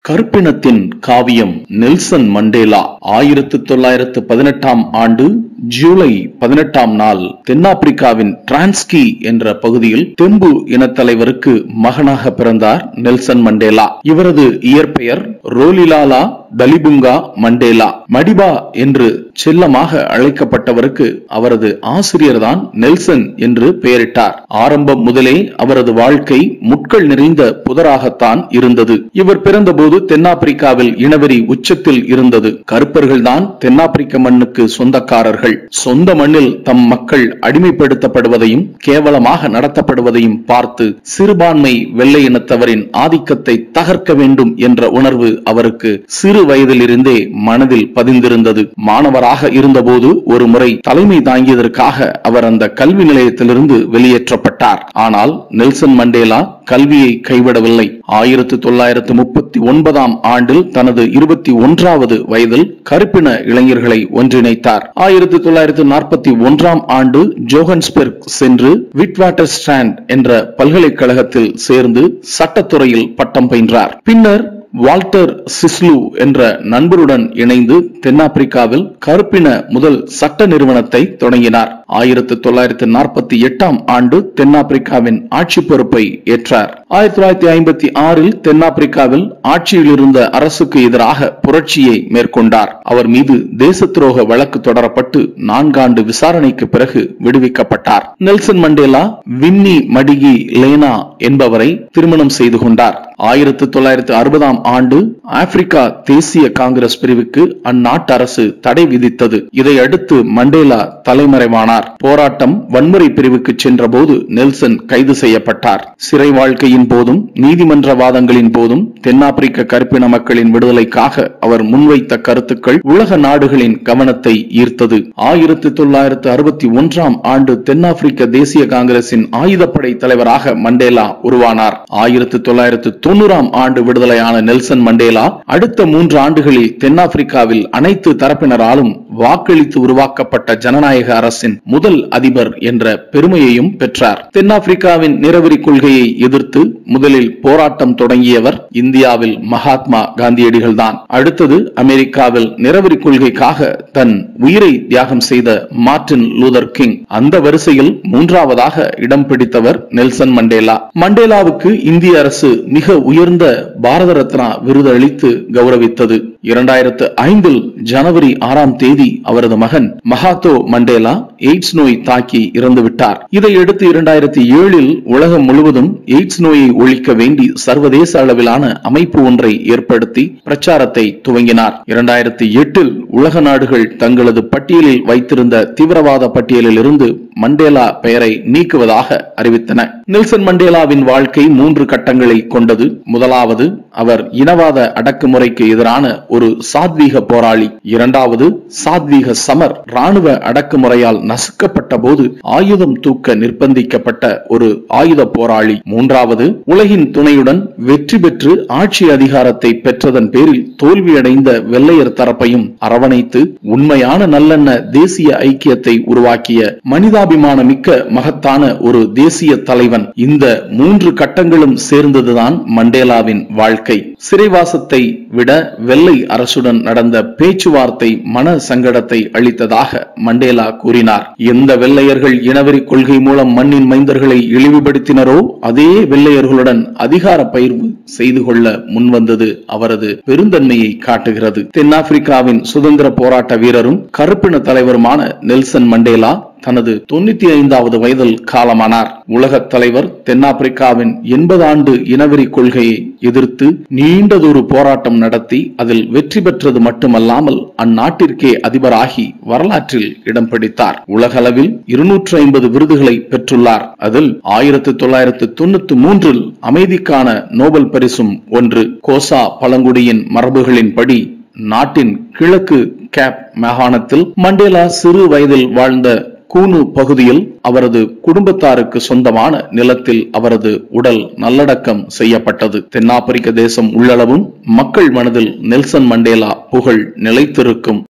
கருப்பினத்தின் காவியம் Nelson Mandela ஆயிரத்து தொள்ளாயிரத்து பதினெட்டாம் ஆண்டு ஜூலை பதினெட்டாம் நாள் தென்னாப்பிரிக்காவின் டிரான்ஸ்கி என்ற பகுதியில் தெம்பு இனத்தலைவருக்கு மகனாக பிறந்தார் நெல்சன் மண்டேலா இவரது இயற்பெயர் ரோலிலாலா தலிபுங்கா மண்டேலா மடிபா என்று செல்லமாக அழைக்கப்பட்டவருக்கு அவரது ஆசிரியர்தான் நெல்சன் என்று பெயரிட்டார் ஆரம்பம் முதலே அவரது வாழ்க்கை முட்கள் நிறைந்த புதராகத்தான் இருந்தது இவர் பிறந்தபோது தென்னாப்பிரிக்காவில் இனவெறி உச்சத்தில் இருந்தது கருப்பர்கள்தான் தென்னாப்பிரிக்க மண்ணுக்கு சொந்தக்காரர்கள் சொந்த மண்ணில் தம் மக்கள் அடிமைப்படுத்தப்படுவதையும் கேவலமாக நடத்தப்படுவதையும் பார்த்து சிறுபான்மை வெள்ளை இனத்தவரின் ஆதிக்கத்தை தகர்க்க வேண்டும் என்ற உணர்வு அவருக்கு சிறு வயதிலிருந்தே மனதில் பதிந்திருந்தது மாணவராக இருந்தபோது ஒரு முறை தலைமை தாங்கியதற்காக அவர் அந்த கல்வி நிலையத்திலிருந்து வெளியேற்றப்பட்டார் ஆனால் நெல்சன் மண்டேலா கல்வியை கைவிடவில்லை ஆயிரத்து தொள்ளாயிரத்து முப்பத்தி ஒன்பதாம் ஆண்டில் தனது இருபத்தி ஒன்றாவது வயதில் கருப்பின இளைஞர்களை ஒன்றிணைத்தார் ஆயிரத்து தொள்ளாயிரத்து நாற்பத்தி ஒன்றாம் ஆண்டு ஜோஹன்ஸ்பெர்க் சென்று விட்வாட்டர் ஸ்டாண்ட் என்ற பல்கலைக்கழகத்தில் சேர்ந்து சட்டத்துறையில் பட்டம் பயின்றார் பின்னர் வால்டர் சிஸ்லு என்ற நண்பருடன் இணைந்து தென்னாப்பிரிக்காவில் கருப்பின முதல் சட்ட நிறுவனத்தை தொடங்கினார் ஆயிரத்து தொள்ளாயிரத்து நாற்பத்தி எட்டாம் ஆண்டு தென்னாப்பிரிக்காவின் ஆட்சி பொறுப்பை ஏற்றார் ஆயிரத்தி தொள்ளாயிரத்தி ஐம்பத்தி ஆறில் தென்னாப்பிரிக்காவில் ஆட்சியில் இருந்த அரசுக்கு எதிராக புரட்சியை மேற்கொண்டார் அவர் மீது தேச துரோக வழக்கு தொடரப்பட்டு நான்காண்டு விசாரணைக்கு பிறகு விடுவிக்கப்பட்டார் Nelson Mandela Winnie Madikizela என்பவரை திருமணம் செய்து கொண்டார் ஆயிரத்து தொள்ளாயிரத்து அறுபதாம் ஆண்டு ஆப்பிரிக்கா தேசிய காங்கிரஸ் பிரிவுக்கு அந்நாட்டு அரசு தடை விதித்தது இதையடுத்து மண்டேலா தலைமறைவானார் போராட்டம் வன்முறை பிரிவுக்கு சென்றபோது நெல்சன் கைது செய்யப்பட்டார் சிறை வாழ்க்கையின் போதும் நீதிமன்ற வாதங்களின் போதும் தென்னாப்பிரிக்க கருப்பின மக்களின் விடுதலைக்காக அவர் முன்வைத்த கருத்துக்கள் உலக நாடுகளின் கவனத்தை ஈர்த்தது ஆயிரத்து தொள்ளாயிரத்து அறுபத்தி ஒன்றாம் ஆண்டு தென்னாப்பிரிக்க தேசிய காங்கிரசின் ஆயுதப்படை தலைவராக மண்டேலா உருவானார் ஆயிரத்து தொள்ளாயிரத்து தொண்ணூறாம் ஆண்டு விடுதலையான நெல்சன் மண்டேலா அடுத்த மூன்று ஆண்டுகளில் தென்னாப்பிரிக்காவில் அனைத்து தரப்பினராலும் வாக்களித்து உருவாக்கப்பட்ட ஜனநாயக அரசின் முதல் அதிபர் என்ற பெருமையையும் பெற்றார் தென்னாப்பிரிக்காவின் நிறவெறி கொள்கையை எதிர்த்து முதலில் போராட்டம் தொடங்கியவர் இந்தியாவில் மகாத்மா காந்தியடிகள் தான் அடுத்தது அமெரிக்காவில் நிறவெறி கொள்கைக்காக தன் உயிரை தியாகம் செய்த மார்டின் லூதர் கிங் அந்த வரிசையில் மூன்றாவதாக இடம் பிடித்தவர் நெல்சன் மண்டேலா மண்டேலாவுக்கு இந்திய அரசு மிக உயர்ந்த பாரத ரத்னா விருது அளித்து கௌரவித்தது இரண்டாயிரத்து ஐந்தில் ஜனவரி ஆறாம் தேதி அவரது மகன் மகாத்தோ மண்டேலா எய்ட்ஸ் நோய் தாக்கி இறந்துவிட்டார் இதையடுத்து இரண்டாயிரத்தி ஏழில் உலகம் முழுவதும் எய்ட்ஸ் நோயை ஒழிக்க வேண்டி சர்வதேச அளவிலான அமைப்பு ஒன்றை ஏற்படுத்தி பிரச்சாரத்தை துவங்கினார் இரண்டாயிரத்தி எட்டில் உலக நாடுகள் தங்களது பட்டியலில் வைத்திருந்த தீவிரவாத பட்டியலில் இருந்து மண்டேலா பெயரை நீக்குவதாக அறிவித்தன நெல்சன் மண்டேலாவின் வாழ்க்கை மூன்று கட்டங்களை கொண்டது முதலாவது அவர் இனவாத அடக்குமுறைக்கு எதிரான ஒரு சாத்வீக போராளி இரண்டாவது சாத்வீக சமர் ராணுவ அடக்குமுறையால் நசுக்கப்பட்ட போது ஆயுதம் தூக்க நிர்பந்திக்கப்பட்ட ஒரு ஆயுத போராளி மூன்றாவது உலகின் துணையுடன் வெற்றி பெற்று ஆட்சி அதிகாரத்தை பெற்றதன் பேரில் தோல்வியடைந்த வெள்ளையர் தரப்பையும் அரவணைத்து உண்மையான நல்லெண்ண தேசிய ஐக்கியத்தை உருவாக்கிய மனிதாபிமான மிக்க மகத்தான ஒரு தேசிய தலைவன் இந்த மூன்று கட்டங்களும் சேர்ந்ததுதான் மண்டேலாவின் வாழ்க்கை சிறைவாசத்தை விட வெள்ளை அரசுடன் நடந்த பேச்சுவார்த்தை மன சங்கடத்தை அளித்ததாக மண்டேலா கூறினார் எந்த வெள்ளையர்கள் இனவெறி கொள்கை மூலம் மண்ணின் மைந்தர்களை இழிவுபடுத்தினரோ அதே வெள்ளையர்களுடன் அதிகார பயிர்வு செய்து கொள்ள முன்வந்தது அவரது பெருந்தன்மையை காட்டுகிறது தென்னாப்பிரிக்காவின் சுதந்திர போராட்ட வீரரும் கருப்பின தலைவருமான நெல்சன் மண்டேலா தனது தொண்ணூத்தி ஐந்தாவது வயதில் காலமானார் உலக தலைவர் தென்னாப்பிரிக்காவின் எண்பது ஆண்டு இனவெறி கொள்கையை எதிர்த்து நீண்டதொரு போராட்டம் நடத்தி அதில் வெற்றி பெற்றது மட்டுமல்லாமல் அந்நாட்டிற்கே அதிபராகி வரலாற்றில் இடம் பிடித்தார் உலகளவில் இருநூற்று ஐம்பது விருதுகளை பெற்றுள்ளார் அதில் ஆயிரத்தி தொள்ளாயிரத்து தொண்ணூத்தி மூன்றில் அமைதிக்கான நோபல் பரிசும் ஒன்று கோசா பழங்குடியின் மரபுகளின்படி நாட்டின் கிழக்கு கேப் மாகாணத்தில் மண்டேலா சிறு வயதில் வாழ்ந்த கூனு பகுதியில் அவரது குடும்பத்தாருக்கு சொந்தமான நிலத்தில் அவரது உடல் நல்லடக்கம் செய்யப்பட்டது தென்னாப்பிரிக்க தேசம் உள்ளளவும் மக்கள் மனதில் நெல்சன் மண்டேலா புகழ் நிலைத்திருக்கும்